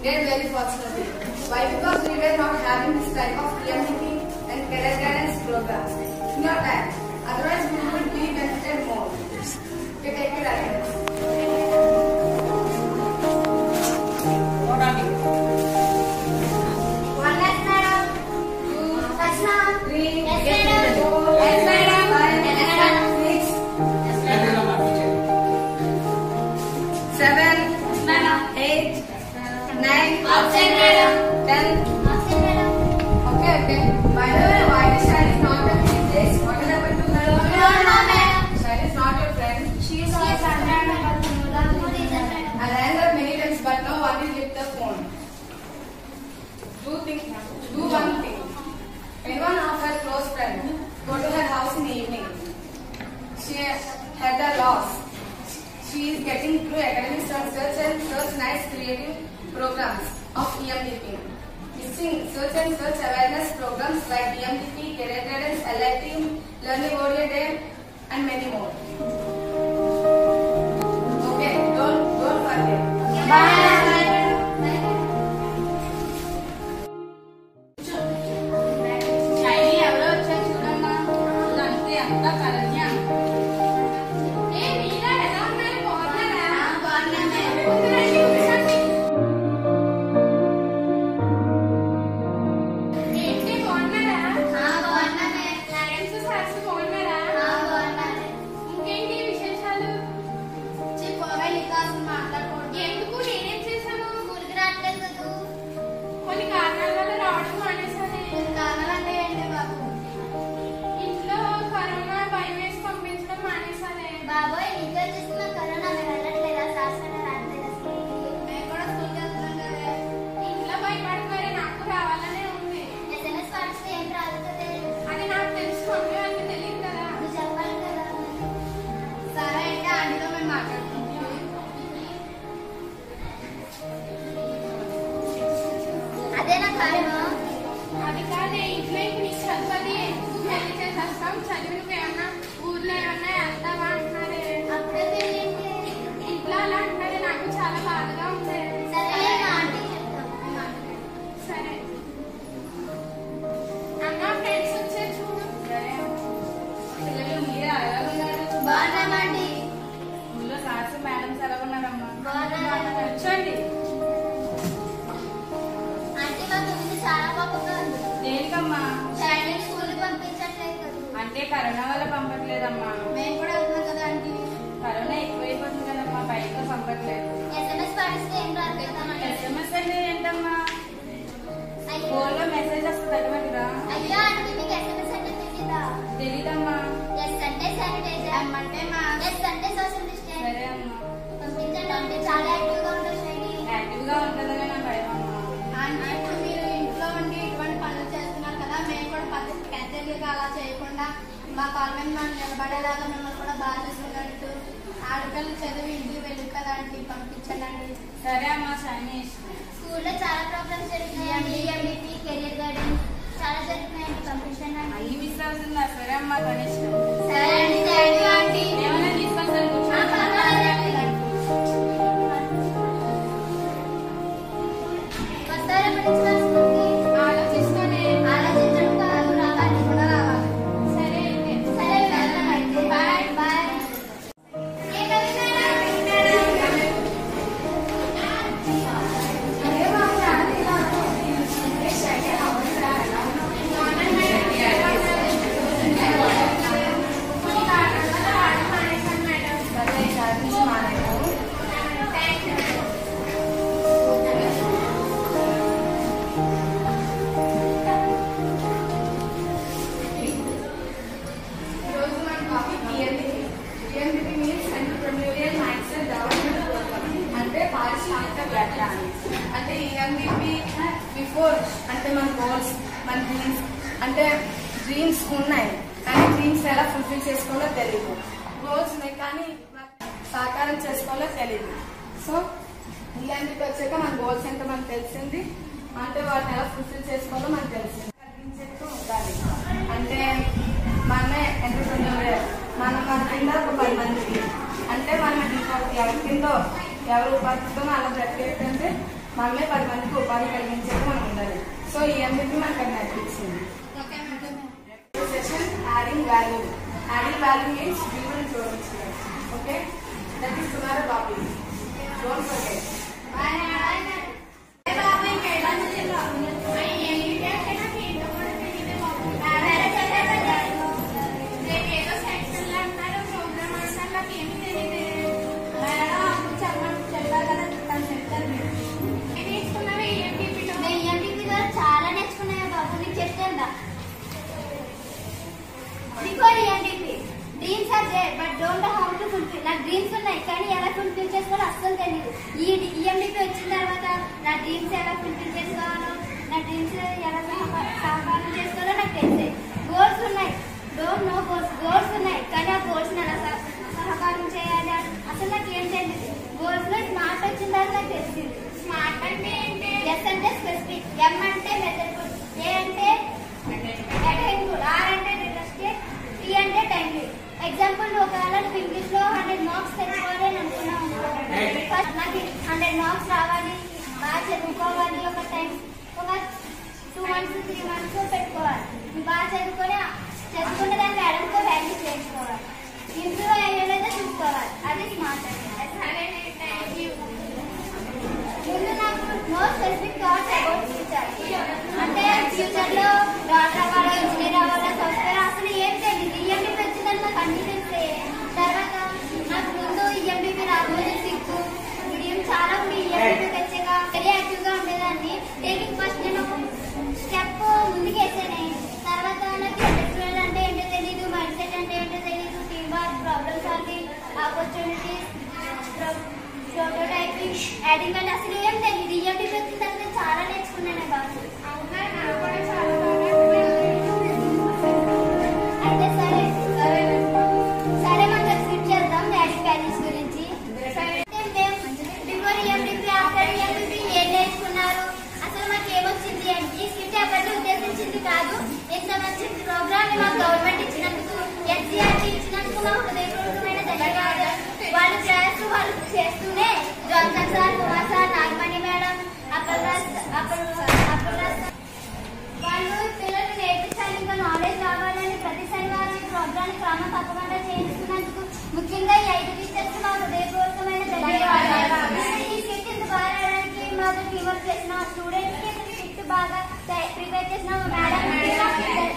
get very fortunate. Why? Because we were not having this type of PMDP and career guidance programs in your time. Otherwise, we would be benefited more. Okay, take your attendance. One less madam. Two. Yes, ma'am. Three, Yes, madam. four, Yes, madam. five, Yes, madam. six, Yes, madam. seven, Yes, madam. eight, nine, Absent, madam. ten. Absent, madam. Okay, okay. By the way, why is Shine is not at this place? What will happen to her? No, no, madam. Shine is not your friend. She is our friend, madam. No reason, madam. I rang her many times, but no one will lift the phone. Do think, do one thing. Anyone of her close friend, go to her house in the evening. She had a loss. She is getting through academic research and such nice creative programs of EMDP. Missing search and search awareness programs like EMDP, career guidance, LIT, learning oriented, and many more. Okay, don't don't forget. Bye. Shaini ఎవరో వచ్చారు చూడమ్మా అంతే అంతా కరణ్య ఏ మీరా ఎలా ఉన్నారు బాగున్నారా బాగున్నాను ఏంటి బాగున్నారా ఆ, బాగున్నానే. ఫ్రెండ్స్ సార్స్ బాగున్నారా ఆ, బాగున్నానే. ఇంకేంటి విశేషాలు చెప్పవే, నీకు అసలు మాట్లాడకూడదు. ఎందుకు నేనేం చేశాను స్కూల్కి రావట్లేదు కదూ. కొన్ని కారణాల వల్ల రావడం మానేశానే కొన్ని కారణాలంటే ఏంటి బాబు? ఇంట్లో కరోనా భయం వేసి పంపించడం మానేశానే బాబోయ్ నీకే చూస్తున్న కరోనా మీరు వెళ్ళట్లేదా శాసన రావట్లేదా స్కూల్కి? మేము కూడా స్కూల్కి వెళ్తున్నాం కదా. ఇంట్లో భయపడి మరి నాకు రావాలనే ఉంది ఎస్ఎంఎస్ పాటిస్తే ఏం రాదు కదే. అది నాకు తెలుసు మమ్మీ వాళ్ళకి తెలియదు కదా నువ్వు చెప్పాలి కదా. సరే అయితే ఆంటీతో మేము మాట్లాడుకుంటాం. అదేనా కారణం అది కాదే ఇంట్లో ఇప్పుడు నీకు చదువుది ఎందుకు పెళ్లి చేసేస్తాం చదివి నువ్వు ఏమన్నా ఊర్లో ఏమన్నా వెళ్తావా అంటున్నారే అప్పుడే తెలియండి ఇంట్లో అలా అంటున్నారే నాకు చాలా బాధగా ఉంది సరే మా ఆంటీకి చెప్తాం మేము ఆంటీకి. సరే అన్న ఫ్రెండ్స్ వచ్చారు చూడు పిల్లలు మీరే ఎలా ఉన్నారు బాగున్నామండి ఊళ్ళో సార్స్ మేడమ్స్ ఎలా ఉన్నారమ్మా బాగున్నామండి. కూర్చోండి ఆంటీ మా గురించి చాలా పాపంగా ఉంది దేనికమ్మా షైనీ స్కూల్కి పంపించట్లేదు కదా అంటే కరోనా వల్ల పంపట్లేదమ్మా మేము కూడా వెళ్తున్నాం కదా ఆంటీ కరోనా ఎక్కువైపోతుంది కదమ్మా బయటకు పంపట్లేదు ఎస్ఎంఎస్ పాటిస్తే ఏం రాదు కదా ఎస్ఎంఎస్ అంటే ఏంటమ్మా అయ్యో ఫోన్లో మెసేజ్ వస్తుంది అటువంటిదా అయ్యో ఆంటీ మీకు ఎస్ఎంఎస్ అంటే తెలీదా తెలీదమ్మా ఎస్ అంటే శానిటైజర్ ఎం అంటే మా ఎస్ అంటే సోషల్ డిస్టెన్స్ సరే అమ్మా పంపించండి అంటే చాలా యాక్టివ్ గా ఉంటుంది షైనీ యాక్టివ్ గా ఉంటుందని నా భయం అమ్మా ఆంటీ ఇప్పుడు మీరు ఇంట్లో ఉండి ఇటువంటి పనులు చేస్తున్నారు కదా మేము కూడా పద్ధతి పెద్దలుగా అలా చేయకుండా మా కాళ్ళ మీద మనం నిలబడేలాగా మిమ్మల్ని కూడా బాగా చూసుకున్నట్టు ఆడపిల్లలు చదివి ఇంటికి వెళ్ళి కదా ఆంటీ పంపించండి సరే అమ్మా సన్నీ స్కూల్లో చాలా ప్రోగ్రామ్స్ జరుగుతున్నాయండి ఎంబీపీ కెరియర్ గైడెన్స్ చాలా జరుగుతున్నాయండి పంపించండి అయ్యి మిస్ అవుతుందా సరే అమ్మా కనిష్ట సరే అండి థ్యాంక్ యూ ఆంటీ ఏమైనా తీసుకొస్తాను ఆ, పర్వాలేదండి. వస్తారా ప్రిన్సిపల్ స్కూల్కి? ఆలోచిస్తానే ఆలోచించడం కాదు, రావాలి కూడా రావాలి. సరే అయితే సరే వెళ్తామండి. బాయ్ బాయ్ ఏ కవి మేడం? ఈరోజు మన topic EMDP EMDP means entrepreneurial mind set development programme అంటే పారిశ్రామిక వ్యాఖ్యానం అంటే ఈఎండిపి బిఫోర్ అంటే మన గోల్స్ మన డ్రీమ్స్ అంటే డ్రీమ్స్ ఉన్నాయి కానీ డ్రీమ్స్ ఎలా ఫుల్ఫిల్ చేసుకోవాలో తెలియదు గోల్స్ ఉన్నాయి కానీ సాకారం చేసుకోవాలో తెలియదు సో ఈఎండిపి వచ్చాక మన గోల్స్ ఏంటో మనకు తెలిసింది అంటే వాటిని ఎలా ఫుల్ఫిల్ చేసుకోవాలో మనకు తెలిసింది కలిగించేట్టు ఉండాలి అంటే మనమే ఎంటర్ప్రెన్యూర్ మనం మన కింద ఒక పది మందికి అంటే మనం ఇంకొక ఎవరి కింద ఎవరు ఉపాధితో అలా బ్రతికేటంటే మనమే పది మందికి ఉపాధి కలిగించేది మనం ఉండాలి సో ఈ ఎంబీపీ మనకు అది నేర్పించింది okay madam session adding value adding value means విలువను జోడించడం okay that is tomorrow topic don't forget చాలా నేర్చుకున్నాయి బాబు నీకు చెప్తాను before EMDP dreams are there but don't how to fulfil నా డ్రీమ్స్ ఉన్నాయి కానీ ఎలా ఫుల్ఫిల్ చేసుకోవాలో అస్సలు తెలియదు ఈ ఈఎండిపి వచ్చిన తర్వాత నా డ్రీమ్స్ ఎలా ఫుల్ఫిల్ చేసుకోవాలో నా డ్రీమ్స్ ఎలా సహ- సహకారం చేసుకోవాలో నాకు తెలిసే గోల్స్ ఉన్నాయి డోంట్ నో గోల్స్ గోల్స్ ఉన్నాయి కానీ ఆ గోల్స్ ఎలా సహ- సహకారం చేయాలి అసలు నాకు ఏం తెలియదు గోల్స్ లో స్మార్ట్ వచ్చిన తర్వాత నాకు తెలిసింది స్మార్ట్ అంటే ఏంటి ఎస్ అంటే స్పెసిఫిక్ ఎం అంటే మెథడ్ ఏ అంటే అటైన్ఫుల్ ఆర్ అంటే రియలిస్టిక్ టీ అంటే టైమ్లీ ఎగ్జాంపుల్ ఒకవేళ నువ్వు ఇంగ్లీష్ లో హండ్రెడ్ మార్క్స్ తెచ్చుకోవాలి అని అనుకున్నావు ఫస్ట్ నాకు హండ్రెడ్ మార్క్స్ రావాలి బాగా చదువుకోవాలి ఒక టైం ఒక టూ మంత్స్ త్రీ మంత్స్ పెట్టుకోవాలి నువ్వు బాగా చదువుకొని చదువుకున్న దాన్ని మేడంతో వాల్యూ చేసుకోవాలి ఇంప్రూవ్ అయ్యేలాగా చూసుకోవాలి అది స్మార్ట్ అంటే ముందు నాకు no specific thoughts about future అంటే ఫ్యూచర్ లో డాక్టర్ అవ్వాలా ఇంజనీర్ అవ్వాలా సాఫ్ట్వేర్ అసలు ఏం తెలియదు ఈఎండిపి వచ్చిందని నాకు అన్ని తెలిసే తర్వాత నాకు ముందు ఈఎండిపి రాబోయే సిక్కు ఇప్పుడు చాలా ఉంది ఈఎండిపి వచ్చాక వెరీ యాక్టివ్ గా ఉండేదాన్ని టేకింగ్ ఫస్ట్ నేను ఒక స్టెప్ ముందుకు వేసాను తర్వాత నాకు ఇండస్ట్రియల్ అంటే ఏంటో తెలియదు మైండ్ సెట్ అంటే ఏంటో తెలియదు team work problem solving opportunities prototyping adding అంటే అసలు ఏం తెలియదు ఈఎండి వచ్చిన తర్వాత చాలా నేర్చుకున్నాను బాబు అవునా నాకు కూడా చాలా అయితే సరే సరే మనం స్కిప్ చేద్దాం యాడింగ్ వాల్యూస్ గురించి బిఫోర్ ఈఎండిపి ఆఫ్టర్ ఈఎండిపి ఏం నేర్చుకున్నారు అసలు మాకు ఏమొచ్చింది అంటే ఈ స్కిప్ చేపట్టి ఉద్దేశించింది కాదు ఇంత మంచి ప్రోగ్రామ్ మా గవర్నమెంట్ ఇచ్చినందుకు ఎన్సీఆర్టీ ఇచ్చినందుకు మా హృదయపూర్వకమైన ధన్యవాదాలు వాళ్ళు ప్రయాసం వాళ్ళు చేస్తూనే Johnson sir Kumar sir Nagamani madam Appalaraj Appalaraj వాళ్ళు పిల్లలు నేర్పించాలి ఇంకా నాలెడ్జ్ రావాలని ప్రతి శనివారం ఈ ప్రోగ్రామ్ క్రమం తప్పకుండా చేస్తున్నందుకు ముఖ్యంగా ఈ ఐదు టీచర్స్ మా హృదయపూర్వకమైన ధన్యవాదాలు ఈ స్కిట్ ఇంత బాగా రాయడానికి మాకు టీవర్క్ చేసిన స్టూడెంట్స్ కి స్కిట్ బాగా ప్రిపేర్ చేసిన madam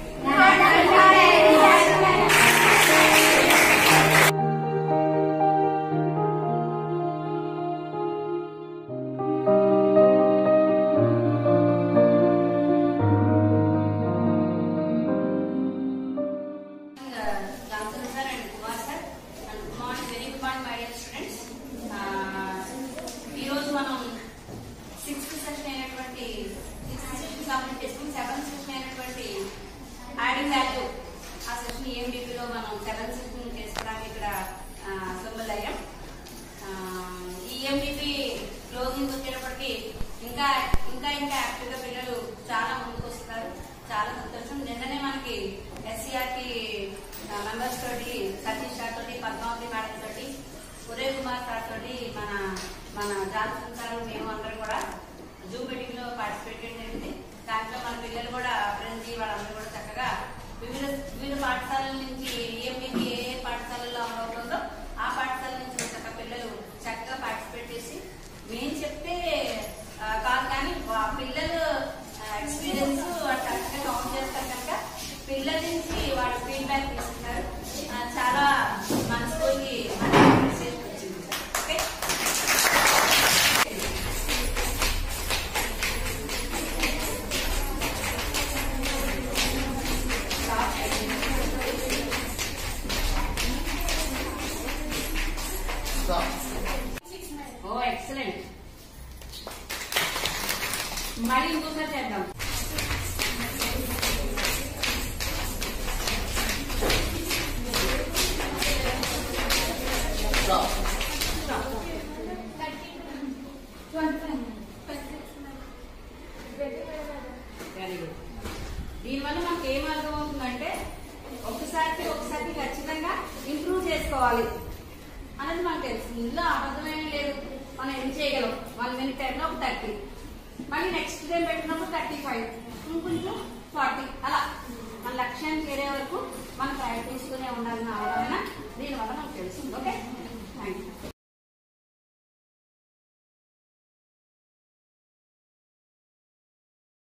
Johnson sir and Kumar sir and good morning, very good morning my dear students. Uh, ఈ రోజు మనం సిక్స్త్ సెషన్ అయినటువంటి సిక్స్త్ సెషన్ కంప్లీట్ చేసుకుని సెవెంత్ సెషన్ అయినటువంటి యాడింగ్ వాల్యూ ఆ సెషన్ ఈఎండిపిలో మనం సెవెంత్ సెషన్ చేసుకోవడానికి ఇక్కడ అసెంబుల్ అయ్యాం ఈఎండిపి క్లోజింగ్ వచ్చేటప్పటికి ఇంకా ఇంకా ఇంకా యాక్టివ్గా పిల్లలు చాలా ముందుకు వస్తారు చాలా సంతోషం నిన్ననే మనకి ఎస్సీఆర్టీ మెంబర్స్ తోటి సతీష్ సార్ తోటి పద్మావతి మేడం తోటి ఉదయ్ కుమార్ సార్ తోటి మన మన జాన్సన్ సార్ మేము అందరం కూడా జూమ్ మీటింగ్ లో పార్టిసిపేట్ చేయడం జరిగింది దాంట్లో మన పిల్లలు కూడా ఫ్రెండ్స్ వాళ్ళందరూ కూడా చక్కగా వివిధ వివిధ పాఠశాలల నుంచి ఏమిటి ఏ ఏ పాఠశాలలో అమలవుతుందో ఆ పాఠశాల నుంచి చక్కగా పిల్లలు చక్కగా పార్టిసిపేట్ చేసి మేము చెప్తే ఆ, కాదు కానీ వా- పిల్లలు ఎక్స్పీరియన్స్ చక్కగా కౌంట్ చేస్తారు కనుక పిల్లల నుంచి వాళ్ళ ఫీడ్బ్యాక్ తీసుకున్నారు ఆ, చాలా మన స్కూల్కి మంచి మెసేజ్ వచ్చింది ఓకే ఓ ఎక్సలెంట్ మళ్ళీ ఇంకోసారి చేద్దాం వెరీ గుడ్ దీనివల్ల మనకి ఏం అర్థం అవుతుందంటే ఒకసారికి ఒకసారి ఖచ్చితంగా ఇంప్రూవ్ చేసుకోవాలి అనేది మనకు తెలుసు ఇందులో అబద్ధమేమీ లేదు మనం ఎన్ని చేయగలం వన్ మినిట్ టైంలో ఒక థర్టీ మళ్ళీ నెక్స్ట్ టైం పెట్టినప్పుడు థర్టీ ఫైవ్ ఇంకొంచెం ఫార్టీ అలా మన లక్ష్యాన్ని చేరే వరకు మనం ప్రయత్నిస్తూనే ఉండాలని ఆలోచన